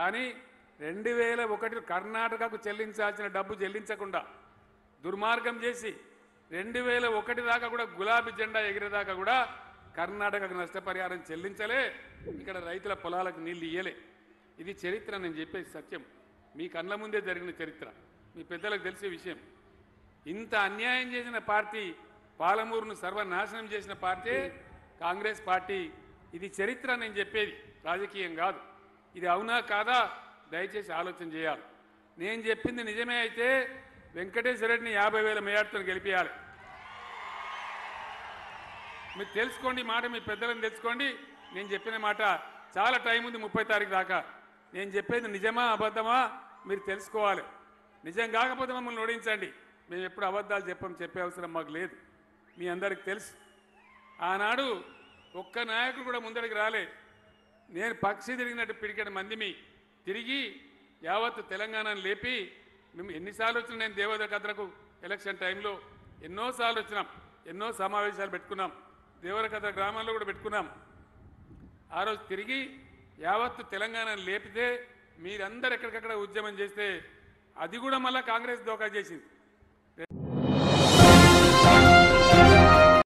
కానీ రెండు వేల ఒకటి కర్ణాటకకు చెల్లించాల్సిన డబ్బు చెల్లించకుండా దుర్మార్గం చేసి రెండు వేల ఒకటి దాకా కూడా గులాబీ జెండా ఎగిరేదాకా కూడా కర్ణాటకకు నష్టపరిహారం చెల్లించలే ఇక్కడ రైతుల పొలాలకు నీళ్లు ఇయ్యలే ఇది చరిత్ర నేను చెప్పేది సత్యం మీ కళ్ళ ముందే జరిగిన చరిత్ర మీ పెద్దలకు తెలిసే విషయం ఇంత అన్యాయం చేసిన పార్టీ పాలమూరును సర్వనాశనం చేసిన పార్టీ కాంగ్రెస్ పార్టీ ఇది చరిత్ర నేను చెప్పేది రాజకీయం కాదు ఇది అవునా కాదా దయచేసి ఆలోచన చేయాలి నేను చెప్పింది నిజమే అయితే వెంకటేశ్వర రెడ్డిని యాభై వేల మేయాడుతో గెలిపించాలి మీరు తెలుసుకోండి ఈ మాట మీ పెద్దలను తెలుసుకోండి నేను చెప్పిన మాట చాలా టైం ఉంది ముప్పై తారీఖు దాకా నేను చెప్పేది నిజమా అబద్ధమా మీరు తెలుసుకోవాలి నిజం కాకపోతే మమ్మల్ని ఓడించండి మేము ఎప్పుడు అబద్ధాలు చెప్పం చెప్పే అవసరం మాకు లేదు మీ అందరికి తెలుసు ఆనాడు ఒక్క నాయకుడు కూడా ముందడికి రాలే నేను పక్షి తిరిగినట్టు పిడికెడు మంది మీ తిరిగి యావత్తు తెలంగాణను లేపి మేము ఎన్నిసార్లు వచ్చినా నేను దేవోదయ కథలకు ఎలక్షన్ టైంలో ఎన్నోసార్లు వచ్చినాం ఎన్నో సమావేశాలు పెట్టుకున్నాం దేవరకథ గ్రామాల్లో కూడా పెట్టుకున్నాం ఆ రోజు తిరిగి యావత్తు తెలంగాణను లేపితే మీరందరు ఎక్కడికక్కడ ఉద్యమం చేస్తే అది కూడా మళ్ళీ కాంగ్రెస్ దోకా చేసింది